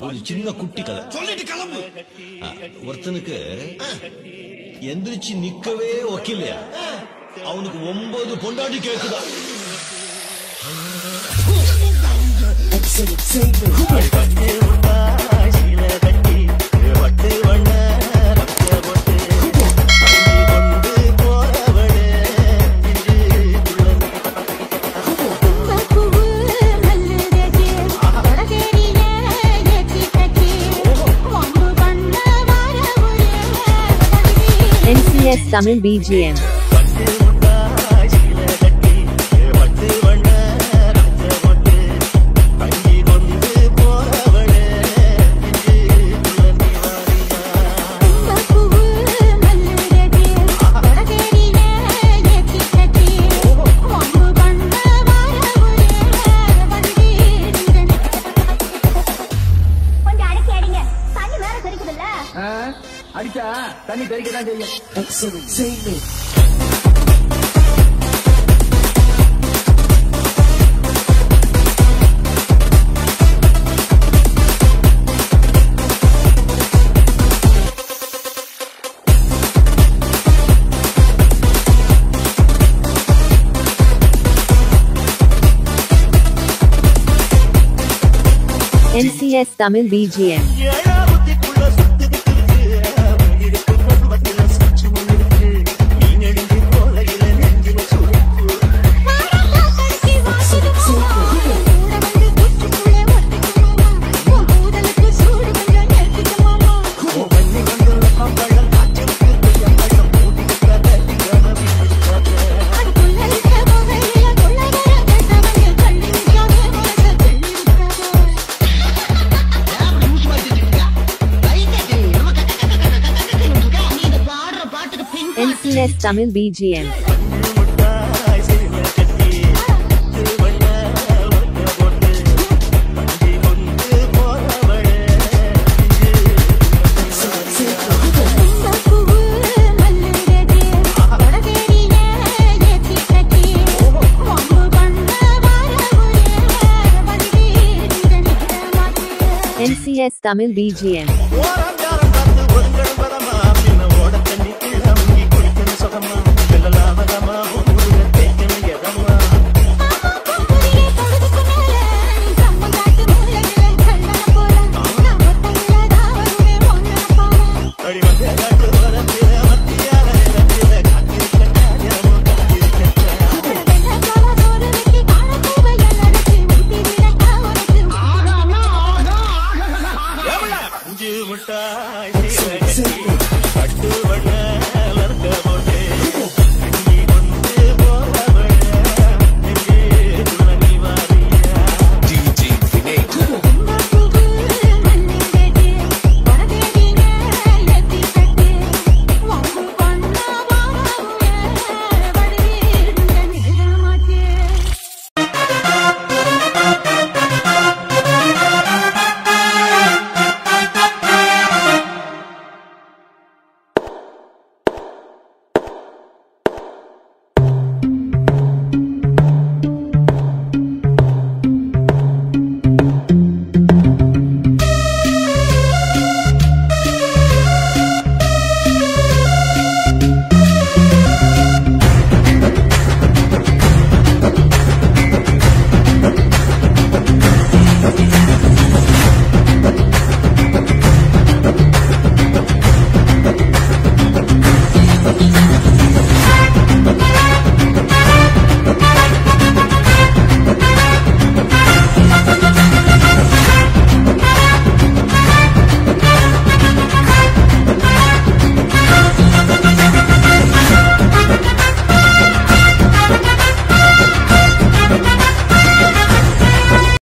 ஒரு சின்ன குட்டி கதை சொல்லிட்டு கிளம்பு ஆ, ஒருத்தனுக்கு எந்திரிச்சு நிக்கவே ஒக்கில்லையா அவனுக்கு ஒன்பது பொண்டாட்டி கேக்குதா பூவு மல்லுதே வடகேரியில ஏத்தி கட்டி வம்பு பண்ண வர ஒரே வண்டி NCS Tamil BGM. பூவு மல்லுதே வடகேரியில ஏத்தி கட்டி வம்பு பண்ண வர ஒரே வண்டி கொஞ்சம் அடக்கி அடிங்க தண்ணி மேல தெரிக்குதுல்ல அடிச்சா தண்ணி தெறிக்க தான் செய்யும் NCS Tamil BGM. வாடகை வாசிது மாமா கூட வந்து குச்சிக்குள்ளே ஒட்டிக்கு மாமா உன் கூதலுக்கு சூடு கொஞ்சம் ஏத்திக்கு மாமா அதுக்குள்ள இருக்க போகையில கொள்ளவர பேசவங்க கள்ளி நிற்காத மனச கிள்ளி விட்டாத NCS Tamil BGM. பூவு மல்லுதே வடகேரியில ஏத்தி கட்டி வம்பு பண்ண வர ஒரே வண்டி நிக்க மாட்டே NCS Tamil BGM. ஓரம்